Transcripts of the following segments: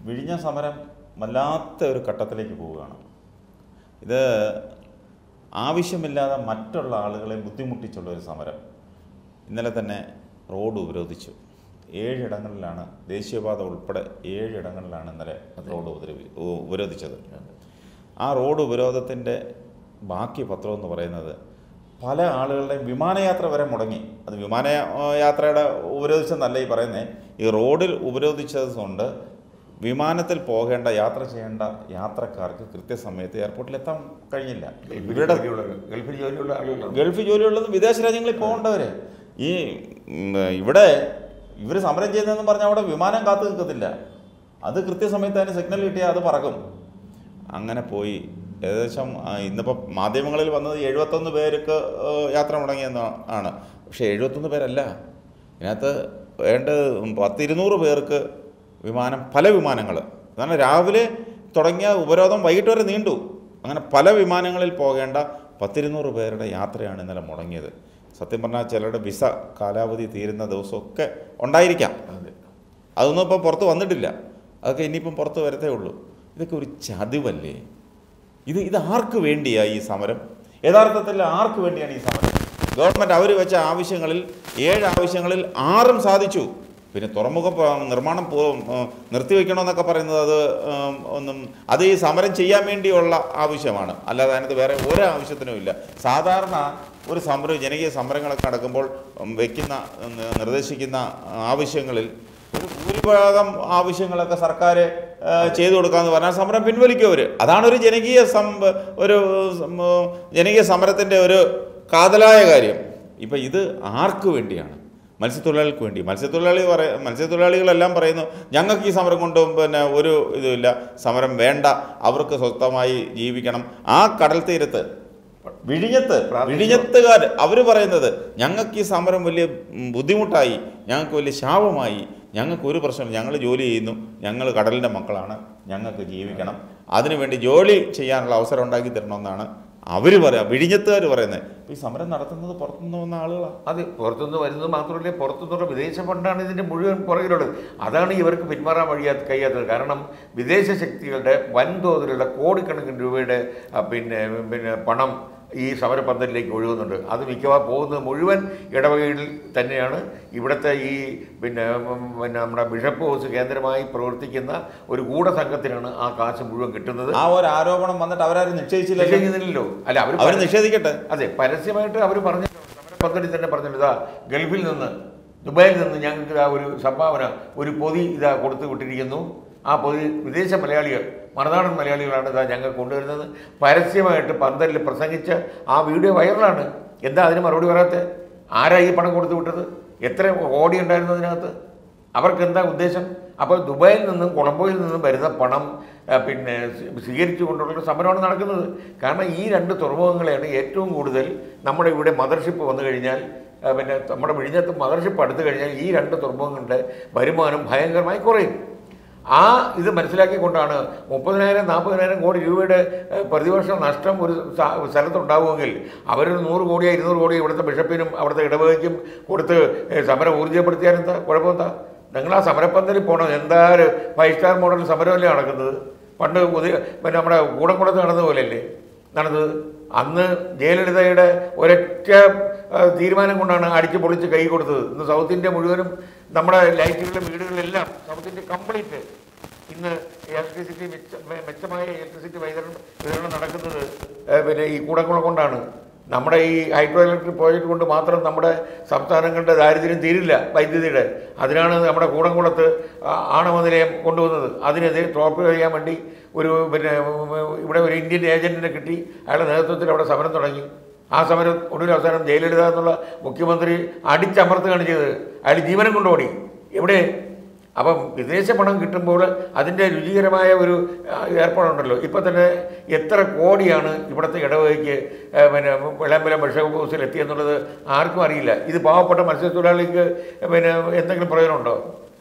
വിഴിഞ്ഞ സമരം വല്ലാത്ത ഒരു ഘട്ടത്തിലേക്ക് പോവുകയാണ് ഇത് ആവശ്യമില്ലാതെ മറ്റുള്ള ആളുകളെ ബുദ്ധിമുട്ടിച്ചുള്ള ഒരു സമരം ഇന്നലെ തന്നെ റോഡ് ഉപരോധിച്ചു ഏഴിടങ്ങളിലാണ് ദേശീയപാത ഉൾപ്പെടെ ഏഴിടങ്ങളിലാണ് ഇന്നലെ റോഡ് ഉപദ്രവി ഉ- ഉപരോധിച്ചത് ആ റോഡ് ഉപരോധത്തിൻ്റെ ബാക്കി പത്രം എന്ന് പറയുന്നത് പല ആളുകളുടെയും വിമാനയാത്ര വരെ മുടങ്ങി അത് വിമാന ആ, യാത്രയുടെ ഉപരോധിച്ചെന്നല്ല ഈ പറയുന്നത് ഈ റോഡിൽ ഉപരോധിച്ചത് കൊണ്ട് വിമാനത്തിൽ പോകേണ്ട യാത്ര ചെയ്യേണ്ട യാത്രക്കാർക്ക് കൃത്യസമയത്ത് എയർപോർട്ടിൽ എത്താൻ കഴിഞ്ഞില്ല ഇവരുടെ ഗൾഫിൽ ജോലിയുള്ള ആളുകളാണ് ഗൾഫ് ജോലിയുള്ളത് വിദേശ രാജ്യങ്ങളിൽ പോകേണ്ടവർ ഈ ഉം, ഇവിടെ ഇവർ സമരം ചെയ്യുന്നതെന്ന് പറഞ്ഞാൽ അവിടെ വിമാനം കാത്തു നിൽക്കത്തില്ല അത് കൃത്യസമയത്ത് അതിന് സിഗ്നൽ കിട്ടിയാൽ അത് പറക്കും അങ്ങനെ പോയി ഏകദേശം ആ, ഇന്നിപ്പോൾ മാധ്യമങ്ങളിൽ വന്നത് എഴുപത്തൊന്ന് പേർക്ക് ആ, യാത്ര മുടങ്ങിയെന്ന് ആണ് പക്ഷേ എഴുപത്തൊന്ന് പേരല്ല ഇതിനകത്ത് വേണ്ട പത്തിരുന്നൂറ് പേർക്ക് വിമാനം പല വിമാനങ്ങൾ കാരണം രാവിലെ തുടങ്ങിയ ഉപരോധം വൈകിട്ട് വരെ നീണ്ടു അങ്ങനെ പല വിമാനങ്ങളിൽ പോകേണ്ട പത്തിരുന്നൂറ് പേരുടെ യാത്രയാണ് ഇന്നലെ മുടങ്ങിയത് സത്യം പറഞ്ഞാൽ ചിലരുടെ വിസ കാലാവധി തീരുന്ന ദിവസമൊക്കെ ഉണ്ടായിരിക്കാം അതെ അതൊന്നും ഇപ്പം പുറത്ത് വന്നിട്ടില്ല അതൊക്കെ ഇനിയിപ്പം പുറത്ത് വരത്തേ ഉള്ളൂ ഇതൊക്കെ ഒരു ചതിവല്ലേ ഇത് ഇത് ആർക്ക് വേണ്ടിയാ ഈ സമരം യഥാർത്ഥത്തിൽ ആർക്ക് വേണ്ടിയാണ് ഈ സമരം ഗവൺമെൻറ് അവർ വെച്ച ആവശ്യങ്ങളിൽ ഏഴ് ആവശ്യങ്ങളിൽ ആറും സാധിച്ചു പിന്നെ തുറമുഖ പ- നിർമ്മാണം പൂ- ഉം, നിർത്തിവെക്കണമെന്നൊക്കെ പറയുന്നത് അത് ഉം, ഒന്നും അത് ഈ സമരം ചെയ്യാൻ വേണ്ടിയുള്ള ആവശ്യമാണ് അല്ലാതെ അതിനകത്ത് വേറെ ഒരു ആവശ്യത്തിനും ഇല്ല സാധാരണ ഒരു സമരം ജനകീയ സമരങ്ങളൊക്കെ നടക്കുമ്പോൾ ഉം, വെക്കുന്ന ഉം, നിർദ്ദേശിക്കുന്ന ആവശ്യങ്ങളിൽ ഒരു ഭൂരിഭാഗം ആവശ്യങ്ങളൊക്കെ സർക്കാർ ചെയ്തു കൊടുക്കാന്ന് പറഞ്ഞാൽ സമരം പിൻവലിക്കും അവർ അതാണ് ഒരു ജനകീയ സം ഒരു സം- ജനകീയ സമരത്തിൻ്റെ ഒരു കാതലായ കാര്യം ഇപ്പം ഇത് ആർക്ക് വേണ്ടിയാണ് മത്സ്യത്തൊഴിലാളികൾക്ക് വേണ്ടി മത്സ്യത്തൊഴിലാളി പറയ മത്സ്യത്തൊഴിലാളികളെല്ലാം പറയുന്നു ഞങ്ങൾക്ക് ഈ സമരം കൊണ്ട് പിന്നെ ഒരു ഇതുമില്ല സമരം വേണ്ട അവർക്ക് സ്വസ്ഥമായി ജീവിക്കണം ആ കടൽ തീരത്ത് വിഴിഞ്ഞത്ത് വിഴിഞ്ഞത്തുകാർ അവർ പറയുന്നത് ഞങ്ങൾക്ക് ഈ സമരം വലിയ ഉം, ബുദ്ധിമുട്ടായി ഞങ്ങൾക്ക് വലിയ ശാപമായി ഞങ്ങൾക്ക് ഒരു പ്രശ്നമില്ല ഞങ്ങൾ ജോലി ചെയ്യുന്നു ഞങ്ങൾ കടലിൻ്റെ മക്കളാണ് ഞങ്ങൾക്ക് ജീവിക്കണം അതിനുവേണ്ടി ജോലി ചെയ്യാനുള്ള അവസരം ഉണ്ടാക്കി തരണമെന്നാണ് അവർ പറയാം വിഴിഞ്ഞത്തുകാർ പറയുന്നത് ഈ സമരം നടത്തുന്നത് പുറത്തുനിന്ന് വന്ന ആളുകളാണ് അത് പുറത്തുനിന്ന് വരുന്നത് മാത്രമല്ല പുറത്തുനിന്നുള്ള വിദേശ ഫണ്ടാണ് ഇതിൻ്റെ മുഴുവൻ പുറകിലുള്ളത് അതാണ് ഇവർക്ക് പിന്മാറാൻ വഴിയാ കഴിയാത്തത് കാരണം വിദേശ ശക്തികളുടെ വൻതോതിലുള്ള കോടിക്കണക്കിന് രൂപയുടെ ആ, പിന്നെ പിന്നെ പണം ഈ സമരപന്തലിലേക്ക് ഒഴുകുന്നുണ്ട് അത് മിക്കവാറും പോകുന്നത് മുഴുവൻ ഇടവകയിൽ തന്നെയാണ് ഇവിടുത്തെ ഈ പിന്നെ ഉം, പിന്നെ നമ്മുടെ ബിഷപ്പ് ഹൗസ് കേന്ദ്രമായി പ്രവർത്തിക്കുന്ന ഒരു ഗൂഢസംഘത്തിനാണ് ആ കാശ് മുഴുവൻ കിട്ടുന്നത് ആ ഒരു ആരോപണം വന്നിട്ട് അവരാരും നിശ്ചയിച്ചില്ലല്ലോ ചെയ്യുന്നില്ലല്ലോ അല്ല അവർ അവർ നിഷേധിക്കട്ടെ അതെ പരസ്യമായിട്ട് അവർ പറഞ്ഞു പദ്ധതി തന്നെ പറഞ്ഞല്ലോ ഇതാ ഗൾഫിൽ നിന്ന് ദുബായിൽ നിന്ന് ഞങ്ങൾക്ക് ഇതാ ഒരു സംഭാവന ഒരു പൊതി ഇതാ കൊടുത്തു വിട്ടിരിക്കുന്നു ആ പൊതി വിദേശ മലയാളികൾ മറുനാടൻ മലയാളികളാണ് ഇതാ ഞങ്ങൾ കൊണ്ടുവരുന്നത് പരസ്യമായിട്ട് പന്തലിൽ പ്രസംഗിച്ച ആ വീഡിയോ വൈറലാണ് എന്താ അതിന് മറുപടി പറയാത്തെ ആരാ ഈ പണം കൊടുത്തു വിട്ടത് എത്ര കോടി ഉണ്ടായിരുന്നു അതിനകത്ത് അവർക്ക് എന്താ ഉദ്ദേശം അപ്പോൾ ദുബായിൽ നിന്നും കൊളംബോയിൽ നിന്നും വരുന്ന പണം ആ, പിന്നെ സ്വീ- സ്വീകരിച്ചു കൊണ്ടുള്ള സമരമാണ് നടക്കുന്നത് കാരണം ഈ രണ്ട് തുറമുഖങ്ങളെയാണ് ഏറ്റവും കൂടുതൽ നമ്മുടെ ഇവിടെ മദർഷിപ്പ് വന്നു കഴിഞ്ഞാൽ ആ, പിന്നെ നമ്മുടെ വിഴിഞ്ഞത്ത് മദർഷിപ്പ് അടുത്തു കഴിഞ്ഞാൽ ഈ രണ്ട് തുറമുഖങ്ങളുടെ വരുമാനം ഭയങ്കരമായി കുറയും ആ ഇത് മനസ്സിലാക്കിക്കൊണ്ടാണ് മുപ്പതിനായിരം നാൽപ്പതിനായിരം കോടി രൂപയുടെ ഏഹ്, പ്രതിവർഷം നഷ്ടം ഒരു സ- സ്ഥലത്തുണ്ടാവുമെങ്കിൽ അവരൊരു നൂറ് കോടിയോ ഇരുന്നൂറ് കോടിയോ ഇവിടുത്തെ ബിഷപ്പിനും അവിടുത്തെ ഇടവകയ്ക്കും കൊടുത്ത് ഏഹ്, സമരം ഊർജ്ജപ്പെടുത്തിയാൽ എന്താ കുഴപ്പമെന്താ നിങ്ങൾ ആ സമരപ്പന്തലിൽ പോകണം എന്താ ഒരു ഫൈവ് സ്റ്റാർ മോഡൽ സമരമല്ലേ നടക്കുന്നത് പണ്ട് ഉദയ പിന്നെ നമ്മുടെ കൂടംകുളത്ത് നടന്ന പോലെയല്ലേ നടന്നത് അന്ന് ജയലളിതയുടെ ഒരൊറ്റ ആ, തീരുമാനം കൊണ്ടാണ് അടിച്ച് പൊളിച്ച് കൈ കൊടുത്തത് ഇന്ന് സൗത്ത് ഇന്ത്യ മുഴുവനും നമ്മുടെ ലൈറ്റുകളിലും വീടുകളിലെല്ലാം സൗത്ത് ഇന്ത്യ കംപ്ലീറ്റ് ഇന്ന് ഇലക്ട്രിസിറ്റി മെച്ച മെ- മെച്ചമായ ഇലക്ട്രിസിറ്റി വിതരണം വിതരണം നടക്കുന്നത് ഏ, പിന്നെ ഈ കൂടക്കുളം കൊണ്ടാണ് നമ്മുടെ ഈ ഹൈഡ്രോ ഇലക്ട്രിക് പ്രോജക്റ്റ് കൊണ്ട് മാത്രം നമ്മുടെ സംസ്ഥാനങ്ങളുടെ ദാരിദ്ര്യം തീരില്ല വൈദ്യുതിയുടെ അതിനാണ് നമ്മുടെ കൂടംകുളത്ത് ആ- ആണവ നിലയം കൊണ്ടുവന്നത് അതിനെതിരെ ടോപ്പ് ചെയ്യാൻ വേണ്ടി ഒരു പിന്നെ ഉം, ഇവിടെ ഒരു ഇന്ത്യൻ ഏജന്റിനെ കിട്ടി അയാളുടെ നേതൃത്വത്തിൽ അവിടെ സമരം തുടങ്ങി ആ സമരം ഒടുവിൽ അവസാനം ജയലളിത എന്നുള്ള മുഖ്യമന്ത്രി അടിച്ചമർത്തുകയാണ് ചെയ്തത് അയാൾ ജീവനം കൊണ്ടുപോടി എവിടെ അപ്പം വിദേശ പണം കിട്ടുമ്പോൾ അതിൻ്റെ രുചികരമായ ഒരു ആ, ഏർപ്പാടുണ്ടല്ലോ ഇപ്പം തന്നെ എത്ര കോടിയാണ് ഇവിടുത്തെ ഇടവകയ്ക്ക് ആ, പിന്നെ വിളമ്പലം ബിഷപ്പ് ഹൗസിൽ എത്തിയെന്നുള്ളത് ആർക്കും അറിയില്ല ഇത് പാവപ്പെട്ട മത്സ്യത്തൊഴിലാളിക്ക് പിന്നെ എന്തെങ്കിലും പ്രയോജനമുണ്ടോ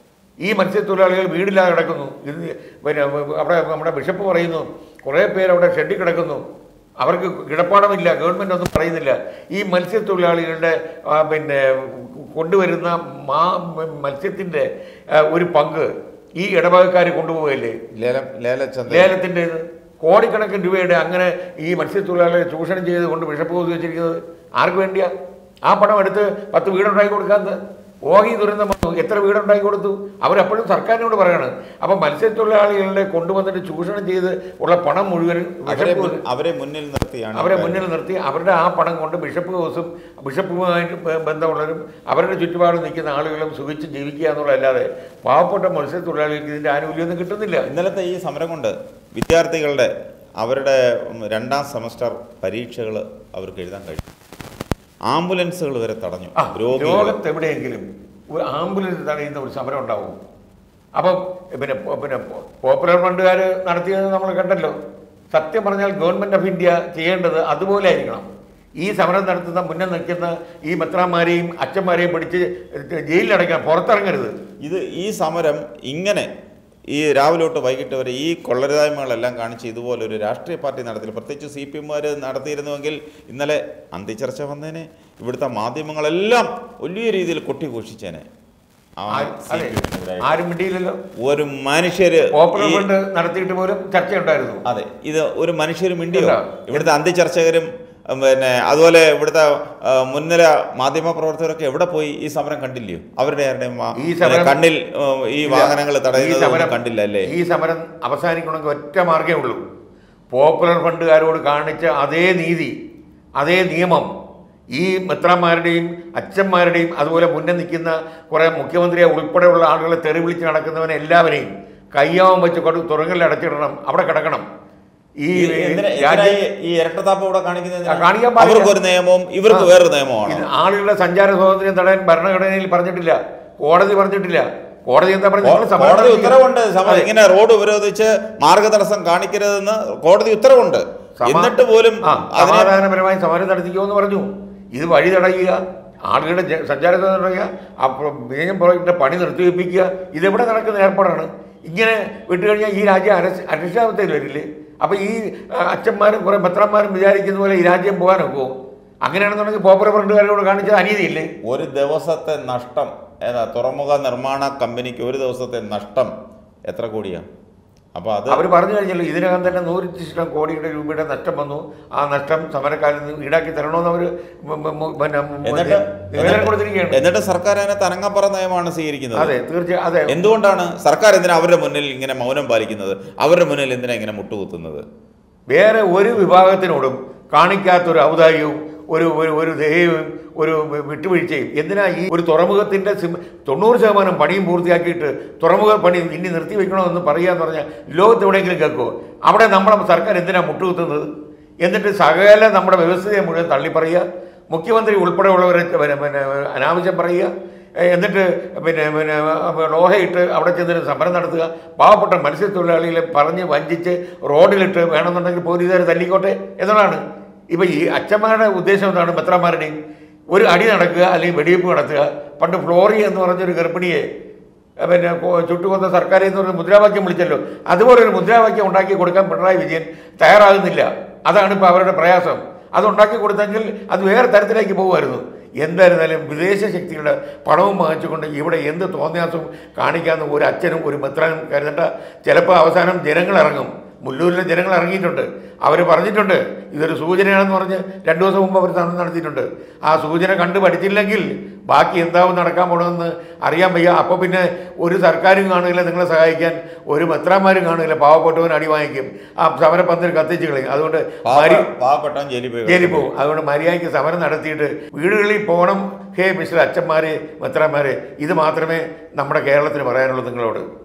ഈ മത്സ്യത്തൊഴിലാളികൾ വീടില്ലാതെ കിടക്കുന്നു ഇത് പിന്നെ അവിടെ നമ്മുടെ ബിഷപ്പ് പറയുന്നു കുറേ പേര് അവിടെ ഷെഡിൽ കിടക്കുന്നു അവർക്ക് കിടപ്പാടമില്ല ഗവൺമെൻറ് ഒന്നും പറയുന്നില്ല ഈ മത്സ്യത്തൊഴിലാളികളുടെ ആ, പിന്നെ കൊണ്ടുവരുന്ന മാ മത്സ്യത്തിൻ്റെ ആ, ഒരു പങ്ക് ഈ ഇടവകക്കാർ കൊണ്ടുപോകല്ലേ ലേലം ലേലച്ചന്ത ലേലത്തിൻ്റെ കോടിക്കണക്കിന് രൂപയുടെ അങ്ങനെ ഈ മത്സ്യത്തൊഴിലാളികളെ ചൂഷണം ചെയ്ത് കൊണ്ട് ബിഷപ്പ് ഹൗസ് വെച്ചിരിക്കുന്നത് ആർക്ക് വേണ്ടിയാ ആ പണം എടുത്ത് പത്ത് വീടുണ്ടാക്കി കൊടുക്കാത്തത് ഓഹി ദുരന്തം വന്നു എത്ര വീടുണ്ടാക്കി കൊടുത്തു അവരപ്പോഴും സർക്കാരിനോട് പറയാണ് അപ്പം മത്സ്യത്തൊഴിലാളികളെ കൊണ്ടുവന്നിട്ട് ചൂഷണം ചെയ്ത് ഉള്ള പണം മുഴുവൻ അവരെ ബിഷപ്പ് മുൻ- അവരെ മുന്നിൽ നിർത്തിയാണ് അവരെ മുന്നിൽ നിർത്തി അവരുടെ ആ പണം കൊണ്ട് ബിഷപ്പ് ഹൗസും ബിഷപ്പുമായിട്ട് ബ- ബന്ധമുള്ളവരും അവരുടെ ചുറ്റുപാട് നിൽക്കുന്ന ആളുകളും സുഖിച്ച് ജീവിക്കുക എന്നുള്ളതല്ലാതെ പാവപ്പെട്ട മത്സ്യത്തൊഴിലാളികൾക്ക് ഇതിൻ്റെ ആനുകൂല്യമൊന്നും കിട്ടുന്നില്ല ഇന്നലത്തെ ഈ സമരം കൊണ്ട് വിദ്യാർത്ഥികളുടെ അവരുടെ ഉം, രണ്ടാം സെമസ്റ്റർ പരീക്ഷകൾ അവർക്ക് എഴുതാൻ കഴിഞ്ഞു ആംബുലൻസുകൾ വരെ തടഞ്ഞു ആ, രോഗികൾ ലോകത്ത് എവിടെയെങ്കിലും ഒരു ആംബുലൻസ് തടയുന്ന ഒരു സമരം ഉണ്ടാവും അപ്പം പിന്നെ പോ- പിന്നെ പോ- പോപ്പുലർ ഫണ്ടുകാർ നടത്തിയത് നമ്മൾ കണ്ടല്ലോ സത്യം പറഞ്ഞാൽ ഗവൺമെൻറ് ഓഫ് ഇന്ത്യ ചെയ്യേണ്ടത് അതുപോലെ ആയിരിക്കണം ഈ സമരം നടത്തുന്ന മുന്നിൽ നിൽക്കുന്ന ഈ മെത്രാന്മാരെയും അച്ഛന്മാരെയും പിടിച്ച് ജയിലിലടയ്ക്കണം പുറത്തിറങ്ങരുത് ഇത് ഈ സമരം ഇങ്ങനെ ഈ രാവിലെ തൊട്ട് വൈകിട്ട് വരെ ഈ കൊള്ളരുതായ്മകളെല്ലാം കാണിച്ച് ഇതുപോലെ ഒരു രാഷ്ട്രീയ പാർട്ടി നടത്തില്ല പ്രത്യേകിച്ച് സി പി എമ്മാർ നടത്തിയിരുന്നുവെങ്കിൽ ഇന്നലെ അന്തിച്ചർച്ച വന്നേനെ ഇവിടുത്തെ മാധ്യമങ്ങളെല്ലാം വലിയ രീതിയിൽ കൊട്ടിഘോഷിച്ചേനെ ആ ആ- സി അതെ പി എമ്മിനെതിരായി. ആരും മിണ്ടിയില്ലല്ലോ ഒരു മനുഷ്യര് പോപ്പുലർ ഈ- ഫണ്ട് നടത്തിയിട്ട് പോലും ചർച്ചയുണ്ടായിരുന്നു അതെ ഇത് ഒരു മനുഷ്യരും മിണ്ടിയോ ഇല്ല. ഇവിടുത്തെ അന്തിചർച്ചകരും ഉം, പിന്നെ അതുപോലെ ഇവിടുത്തെ ആ, മുൻനിര മാധ്യമ പ്രവർത്തകരൊക്കെ എവിടെ പോയി ഈ സമരം കണ്ടില്ലയോ അവരുടെ ആരുടെയും വാ- ഈ സമരം- കണ്ണിൽ ഉം, ഈ വാഹനങ്ങൾ ഈ തടയുന്നത് സമരം കണ്ടില്ല അല്ലേ ഈ സമരം അവസാനിക്കണമെങ്കിൽ ഒറ്റ മാർഗ്ഗമേ ഉള്ളൂ പോപ്പുലർ ഫണ്ടുകാരോട് കാണിച്ച അതേ നീതി അതേ നിയമം ഈ മെത്രാന്മാരുടെയും അച്ഛന്മാരുടെയും അതുപോലെ മുന്നിൽ നിൽക്കുന്ന കുറേ മുഖ്യമന്ത്രിയെ ഉൾപ്പെടെയുള്ള ആളുകളെ തെറി വിളിച്ച് നടക്കുന്നവനെ എല്ലാവരെയും കയ്യാവം വെച്ച് കൊണ്ട് തുറങ്ങളിൽ അടച്ചിടണം അവിടെ കിടക്കണം ഈ ഈ എന്തിനാ- എന്തിനാ രാജ്യം ഈ- ഈ ഇരട്ടത്താപ്പ് ഇവിടെ കാണിക്കുന്നത് എന്തിനാ? കാണിക്കാൻ പാടില്ല. അവർക്ക് ഒരു നിയമവും ഇവർക്ക് ആ. വേറൊരു നിയമമാണ് ഇത് ആളുകളുടെ സഞ്ചാര സ്വാതന്ത്ര്യം തടയാൻ ഭരണഘടനയിൽ പറഞ്ഞിട്ടില്ല കോടതി പറഞ്ഞിട്ടില്ല കോടതി എന്താ പറഞ്ഞത് നിങ്ങൾ സമരം കോടതി നടത്തിക്കുക. ഉത്തരവുണ്ട് സമ- അതെ. ഇങ്ങനെ റോഡ് ഉപരോധിച്ച് മാർഗതടസ്സം കാണിക്കരുതെന്ന് കോടതി ഉത്തരവുണ്ട് സമാ- എന്നിട്ട് പോലും ആ, അതിനെ സമാധാനപരമായി സമരം നടത്തിക്കുമെന്ന് പറഞ്ഞു ഇത് വഴി തടയുക ആളുകളുടെ ജ- സഞ്ചാര സ്വാതന്ത്ര്യം തടയുക അപ്പുറം വിജയം പ്രോജക്റ്റിന്റെ പണി നിർത്തിവെപ്പിക്കുക ഇതെവിടെ നടക്കുന്ന ഏർപ്പാടാണ് ഇങ്ങനെ വിട്ടുകഴിഞ്ഞാൽ ഈ രാജ്യം അരസ് അരക്ഷാവസ്ഥയിൽ വരില്ലേ അപ്പം ഈ ആ, അച്ഛന്മാരും കുറേ മെത്രന്മാരും വിചാരിക്കുന്ന പോലെ ഈ രാജ്യം പോകാനൊക്കുമോ അങ്ങനെയാണെന്നുണ്ടെങ്കിൽ പോപ്പുലർ ഫ്രണ്ടുകാരോട് കാണിച്ചത് അനീതിയില്ലേ ഒരു ദിവസത്തെ നഷ്ടം ഏതാ തുറമുഖ നിർമ്മാണ കമ്പനിക്ക് ഒരു ദിവസത്തെ നഷ്ടം എത്ര കോടിയാ അപ്പൊ അത് അവർ പറഞ്ഞു കഴിഞ്ഞല്ലോ ഇതിനകം തന്നെ നൂറ്റി ഇഷ്ടം കോടിയുടെ രൂപയുടെ നഷ്ടം വന്നു ആ നഷ്ടം സമരക്കാരിൽ നിന്ന് ഈടാക്കി തരണമെന്ന് അവർ പിന്നെ എന്നിട്ട് നിവേദനം കൊടുത്തിരിക്കുകയാണ് എന്നിട്ട് സർക്കാർ അതിനെ തനങ്ങപ്പറ നയമാണ് സ്വീകരിക്കുന്നത് അതെ തീർച്ചയായും അതെ എന്തുകൊണ്ടാണ് സർക്കാർ എന്തിനാ അവരുടെ മുന്നിൽ ഇങ്ങനെ മൗനം പാലിക്കുന്നത് അവരുടെ മുന്നിൽ എന്തിനാ ഇങ്ങനെ മുട്ടുകുത്തുന്നത് വേറെ ഒരു വിഭാഗത്തിനോടും കാണിക്കാത്തൊരു ഔദാര്യവും ഒരു ഒരു ഒരു ദയവും ഒരു വിട്ടുവീഴ്ചയും എന്തിനാ ഈ ഒരു തുറമുഖത്തിന്റെ സിം- തൊണ്ണൂറ് ശതമാനം പണിയും പൂർത്തിയാക്കിയിട്ട് തുറമുഖ പണി ഇനി നിർത്തി വെക്കണമെന്ന് പറയാന്ന് പറഞ്ഞാൽ ലോകത്ത് എവിടെയെങ്കിലും കേൾക്കുമോ അവിടെ നമ്മളെ സർക്കാർ എന്തിനാ മുട്ടുകുത്തുന്നത് എന്നിട്ട് സകല നമ്മുടെ വ്യവസ്ഥയെ മുഴുവൻ തള്ളിപ്പറയുക മുഖ്യമന്ത്രി ഉൾപ്പെടെയുള്ളവരെ പിന്നെ പിന്നെ അനാവശ്യം പറയുക ഏ, എന്നിട്ട് പിന്നെ പിന്നെ ലോഹയിട്ട് അവിടെ ചെന്നിട്ട് സമരം നടത്തുക പാവപ്പെട്ട മത്സ്യത്തൊഴിലാളികളെ പറഞ്ഞ് വഞ്ചിച്ച് റോഡിലിട്ട് വേണമെന്നുണ്ടെങ്കിൽ പോലീസുകാർ തല്ലിക്കോട്ടെ എന്നുള്ളതാണ് ഇപ്പം ഈ അച്ഛന്മാരുടെ ഉദ്ദേശം എന്താണ് മെത്രന്മാരുടെയും ഒരു അടി നടക്കുക അല്ലെങ്കിൽ വെടിവെപ്പ് നടത്തുക പണ്ട് ഫ്ലോറി എന്ന് പറഞ്ഞൊരു ഗർഭിണിയെ ഏ, പിന്നെ കൊ- ചുട്ടുകൊന്ന സർക്കാർ എന്ന് പറഞ്ഞ മുദ്രാവാക്യം വിളിച്ചല്ലോ അതുപോലെ ഒരു മുദ്രാവാക്യം ഉണ്ടാക്കി കൊടുക്കാൻ പിണറായി വിജയൻ തയ്യാറാകുന്നില്ല അതാണ് ഇപ്പോൾ അവരുടെ പ്രയാസം അത് ഉണ്ടാക്കി കൊടുത്തെങ്കിൽ അത് വേറെ തരത്തിലേക്ക് പോകുമായിരുന്നു എന്തായിരുന്നാലും വിദേശ ശക്തികളുടെ പണവും വാങ്ങിച്ചുകൊണ്ട് ഇവിടെ എന്ത് തോന്നിയാസവും കാണിക്കാമെന്ന് ഒരു അച്ഛനും ഒരു മെത്രാനും കരുതേണ്ട ചിലപ്പോൾ അവസാനം ജനങ്ങൾ ഇറങ്ങും മുല്ലൂരിലെ ജനങ്ങൾ ഇറങ്ങിയിട്ടുണ്ട് അവർ പറഞ്ഞിട്ടുണ്ട് ഇതൊരു സൂചനയാണെന്ന് പറഞ്ഞ് രണ്ടു ദിവസം മുമ്പ് അവർ സമരം നടത്തിയിട്ടുണ്ട് ആ സൂചന കണ്ടു പഠിച്ചില്ലെങ്കിൽ ബാക്കി എന്താവും നടക്കാൻ പോകണമെന്ന് അറിയാൻ വയ്യ അപ്പോൾ പിന്നെ ഒരു സർക്കാരും കാണില്ല നിങ്ങളെ സഹായിക്കാൻ ഒരു മെത്രാന്മാരും കാണില്ല പാവപ്പെട്ടവൻ അടി വാങ്ങിക്കും ആ സമരപന്തൽ കത്തിച്ച് കളയും അതുകൊണ്ട് മരി പാവപ്പെട്ടവൻ ജയിലിൽ പോയി ജയിലിൽ പോകും അതുകൊണ്ട് മര്യാദയ്ക്ക് സമരം നടത്തിയിട്ട് വീടുകളിൽ പോകണം ഹേ മിസ്റ്റർ അച്ഛന്മാരെ മെത്രാന്മാരെ ഇത് മാത്രമേ നമ്മുടെ കേരളത്തിന് പറയാനുള്ളൂ നിങ്ങളോട്